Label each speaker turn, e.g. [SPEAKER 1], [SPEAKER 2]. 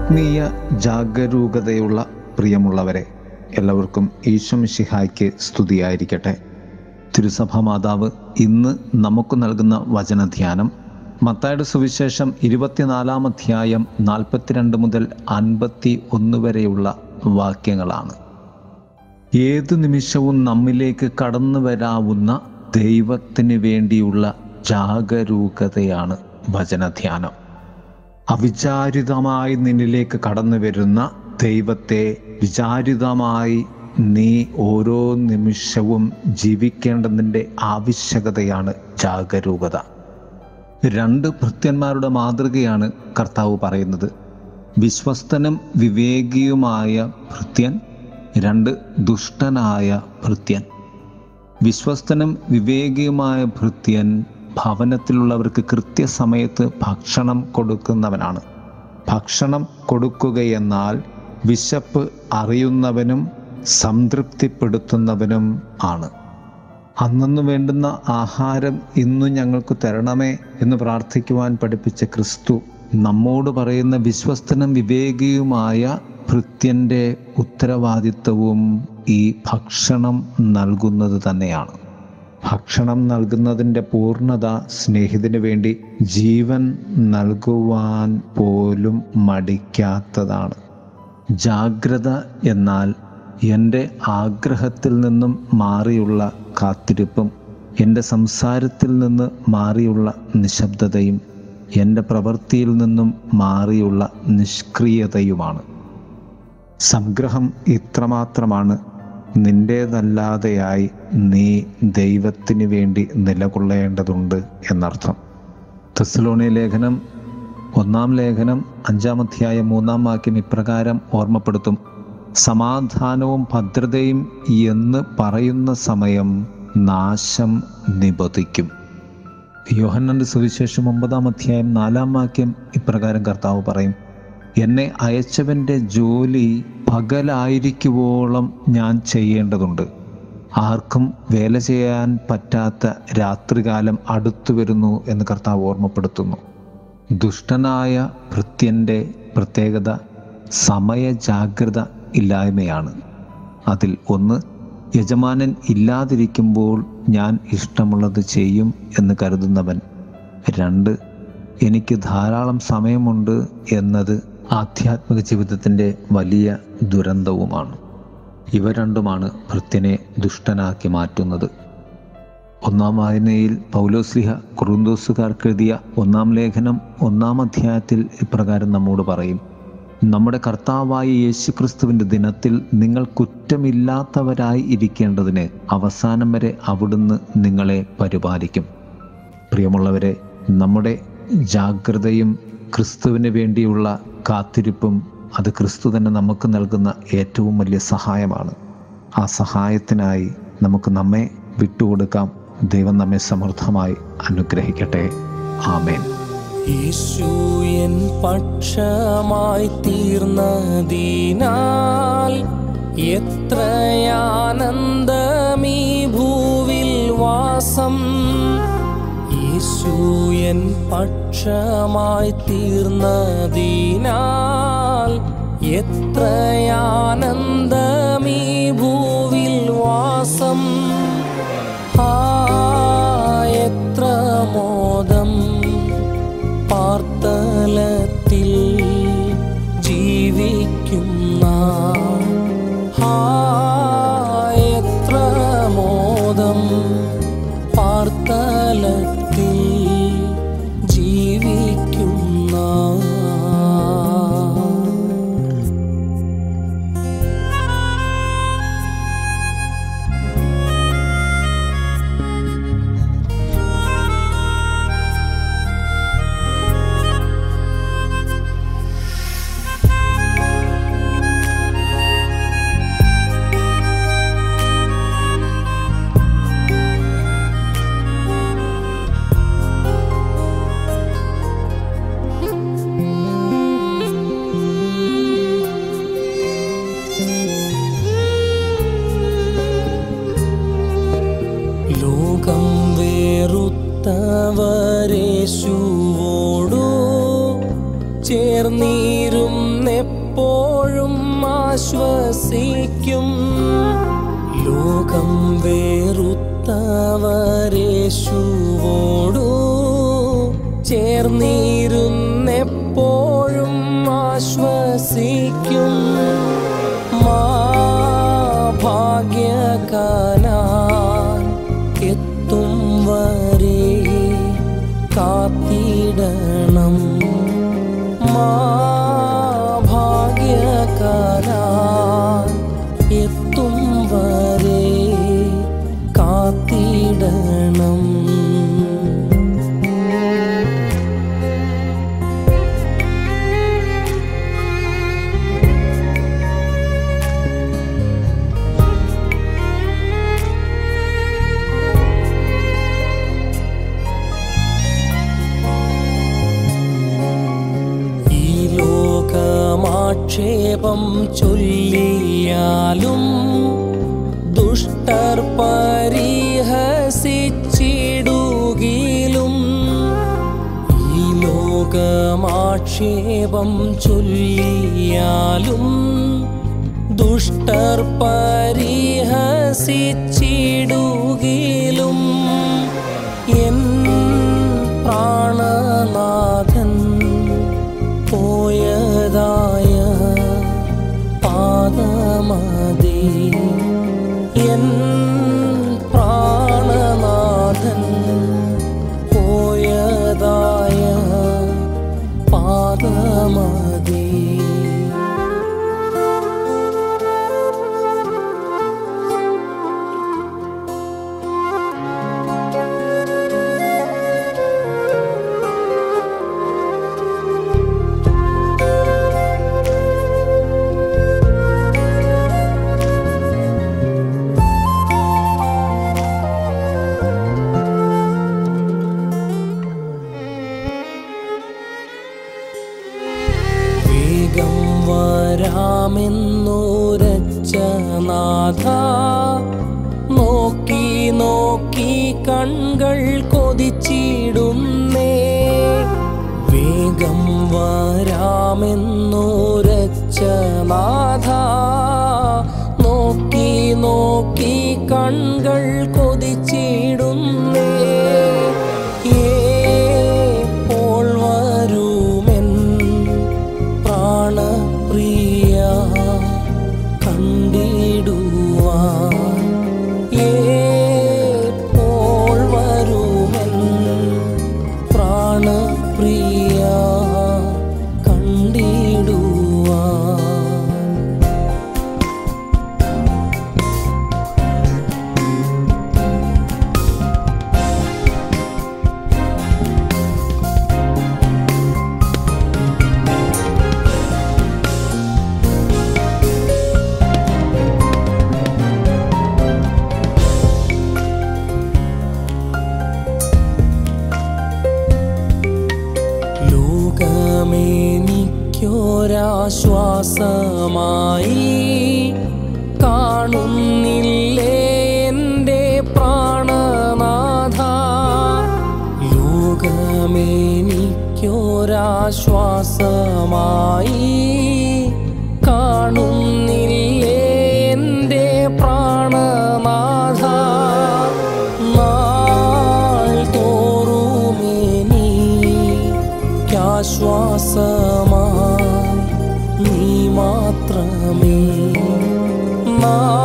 [SPEAKER 1] ആത്മീയ ജാഗരൂകതയുള്ള പ്രിയമുള്ളവരെ എല്ലാവർക്കും ഈശ്വമിഷിഹായ്ക്ക് സ്തുതിയായിരിക്കട്ടെ തിരുസഭ മാതാവ് ഇന്ന് നമുക്ക് നൽകുന്ന വചനധ്യാനം മത്തായുടെ സുവിശേഷം ഇരുപത്തിനാലാം അധ്യായം നാൽപ്പത്തിരണ്ട് മുതൽ അൻപത്തി ഒന്ന് വരെയുള്ള വാക്യങ്ങളാണ് ഏതു നിമിഷവും നമ്മിലേക്ക് കടന്നു വരാവുന്ന ദൈവത്തിന് വേണ്ടിയുള്ള ജാഗരൂകതയാണ് വചനധ്യാനം അവിചാരിതമായി നിന്നിലേക്ക് കടന്നു വരുന്ന ദൈവത്തെ വിചാരിതമായി നീ ഓരോ നിമിഷവും ജീവിക്കേണ്ടതിൻ്റെ ആവശ്യകതയാണ് ജാഗരൂകത രണ്ട് ഭൃത്യന്മാരുടെ മാതൃകയാണ് കർത്താവ് പറയുന്നത് വിശ്വസ്തനും വിവേകിയുമായ ഭൃത്യൻ രണ്ട് ദുഷ്ടനായ ഭൃത്യൻ വിശ്വസ്തനും വിവേകിയുമായ ഭൃത്യൻ ഭവനത്തിലുള്ളവർക്ക് കൃത്യസമയത്ത് ഭക്ഷണം കൊടുക്കുന്നവനാണ് ഭക്ഷണം കൊടുക്കുകയെന്നാൽ വിശപ്പ് അറിയുന്നവനും സംതൃപ്തിപ്പെടുത്തുന്നവനും ആണ് അന്നു വേണ്ടുന്ന ആഹാരം ഇന്നു ഞങ്ങൾക്ക് തരണമേ എന്ന് പ്രാർത്ഥിക്കുവാൻ പഠിപ്പിച്ച ക്രിസ്തു നമ്മോട് പറയുന്ന വിശ്വസ്തനും വിവേകിയുമായ ഭൃത്യൻ്റെ ഉത്തരവാദിത്വവും ഈ ഭക്ഷണം നൽകുന്നത് തന്നെയാണ് ഭക്ഷണം നൽകുന്നതിൻ്റെ പൂർണ്ണത സ്നേഹിതന് വേണ്ടി ജീവൻ നൽകുവാൻ പോലും മടിക്കാത്തതാണ് ജാഗ്രത എന്നാൽ എൻ്റെ ആഗ്രഹത്തിൽ നിന്നും മാറിയുള്ള കാത്തിരിപ്പും എൻ്റെ സംസാരത്തിൽ നിന്ന് മാറിയുള്ള നിശബ്ദതയും എൻ്റെ പ്രവൃത്തിയിൽ നിന്നും മാറിയുള്ള നിഷ്ക്രിയതയുമാണ് സംഗ്രഹം ഇത്രമാത്രമാണ് നിൻ്റേതല്ലാതെയായി നീ ദൈവത്തിന് വേണ്ടി നിലകൊള്ളേണ്ടതുണ്ട് എന്നർത്ഥം തെസ്സലോണി ലേഖനം ഒന്നാം ലേഖനം അഞ്ചാം അധ്യായം മൂന്നാം വാക്യം ഇപ്രകാരം ഓർമ്മപ്പെടുത്തും സമാധാനവും ഭദ്രതയും എന്ന് പറയുന്ന സമയം നാശം നിബദിക്കും യോഹന്നന്റെ സുവിശേഷം ഒമ്പതാം അധ്യായം നാലാം വാക്യം ഇപ്രകാരം കർത്താവ് പറയും എന്നെ അയച്ചവൻ്റെ ജോലി പകലായിരിക്കുവോളം ഞാൻ ചെയ്യേണ്ടതുണ്ട് ആർക്കും വേല ചെയ്യാൻ പറ്റാത്ത രാത്രികാലം അടുത്തു വരുന്നു എന്ന് കർത്താവ് ഓർമ്മപ്പെടുത്തുന്നു ദുഷ്ടനായ ഭൃത്യൻ്റെ പ്രത്യേകത സമയ ജാഗ്രത ഇല്ലായ്മയാണ് അതിൽ ഒന്ന് യജമാനൻ ഇല്ലാതിരിക്കുമ്പോൾ ഞാൻ ഇഷ്ടമുള്ളത് ചെയ്യും എന്ന് കരുതുന്നവൻ രണ്ട് എനിക്ക് ധാരാളം സമയമുണ്ട് എന്നത് ആധ്യാത്മിക ജീവിതത്തിൻ്റെ വലിയ ദുരന്തവുമാണ് ഇവ രണ്ടുമാണ് ഭൃത്യനെ ദുഷ്ടനാക്കി മാറ്റുന്നത് ഒന്നാം വായനയിൽ പൗലോസ്ലിഹ കുറുന്തോസുകാർക്കെഴുതിയ ഒന്നാം ലേഖനം ഒന്നാം അധ്യായത്തിൽ ഇപ്രകാരം നമ്മോട് പറയും നമ്മുടെ കർത്താവായ യേശുക്രിസ്തുവിൻ്റെ ദിനത്തിൽ നിങ്ങൾ കുറ്റമില്ലാത്തവരായി ഇരിക്കേണ്ടതിന് അവസാനം വരെ അവിടുന്ന് നിങ്ങളെ പരിപാലിക്കും പ്രിയമുള്ളവരെ നമ്മുടെ ജാഗ്രതയും ക്രിസ്തുവിന് വേണ്ടിയുള്ള കാത്തിരിപ്പും അത് ക്രിസ്തു തന്നെ നമുക്ക് നൽകുന്ന ഏറ്റവും വലിയ സഹായമാണ് ആ സഹായത്തിനായി നമുക്ക് നമ്മെ വിട്ടുകൊടുക്കാം ദൈവം നമ്മെ സമൃദ്ധമായി അനുഗ്രഹിക്കട്ടെ ആമേൻ
[SPEAKER 2] യേശു എൻ പക്ഷമായി തീർന്നതിനാൽ എത്രയാനന്ദമീ ഭൂവിൽ വാസം യേശു എൻ പക്ഷമായി തീർന്നതിനാൽ എത്രയാനന്ദമീ ഭൂവിൽ വാസം ആ എത്ര മോദം പാർത്തലത്തിൽ ജീവിക്കുന്ന ആ എത്ര മോദം പാർത്തലത്തിൽ ജീവിക്കുന്ന ലോകം വെറുത്തവരേശുവോടു ചേർന്നിരുന്നെപ്പോഴും ആശ്വസിക്കും ലോകം വേറുത്തവരേശുവോടു ചേർന്നിരുന്നെപ്പോഴും ആശ്വസിക്കും മാ ഭാഗ്യകാനാൻ എത്തും വരെ കാത്തിടണം മാ ഭാഗ്യകാനാൻ എത്തും വരെ കാത്തിടണം ഈ ലോകമാക്ഷേപം ചൊല്ലിയാലും ദുഷ്ടർ പരിഹസിച്ചിടുകിലും ഈ ലോകമാക്ഷേപം ചൊല്ലിയാലും ദുഷ്ടർ പരിഹസിച്ചിടുകിലും എൻ പ്രാണനാഥൻ പോയതായ പാദമതി എൻ പ്രാണനാഥൻ പോയതായ പാദമതി വേഗം വരാമെന്നുരച്ച നാഥ നോക്കി നോക്കി കൺകൾ കൊതിച്ചിടുന്നേ വേഗം വരാമെന്നുരച്ച നാഥ നോക്കി നോക്കി കൺകൾ കൊതിച്ചിടുന്നേ ഏപ്പോൾ വരുമെൻ പ്രാണപ്രിയ കണ്ടിടുവാൻ ഏപ്പോൾ വരുമെൻ പ്രാണപ്രിയ കണ്ടിടുവാൻ ലോകമേനിക്കൊരാശ്വാസമായി കാണുന്നില്ലേ എൻ്റെ പ്രാണനാഥ ലോകമേനിക്കൊരാശ്വാസമായി കാണുന്നില്ലേ എൻ്റെ പ്രാണനാഥ നാൾ തോറുമെനിക്കാശ്വാസമായി നീ മാത്രമേ നാൾ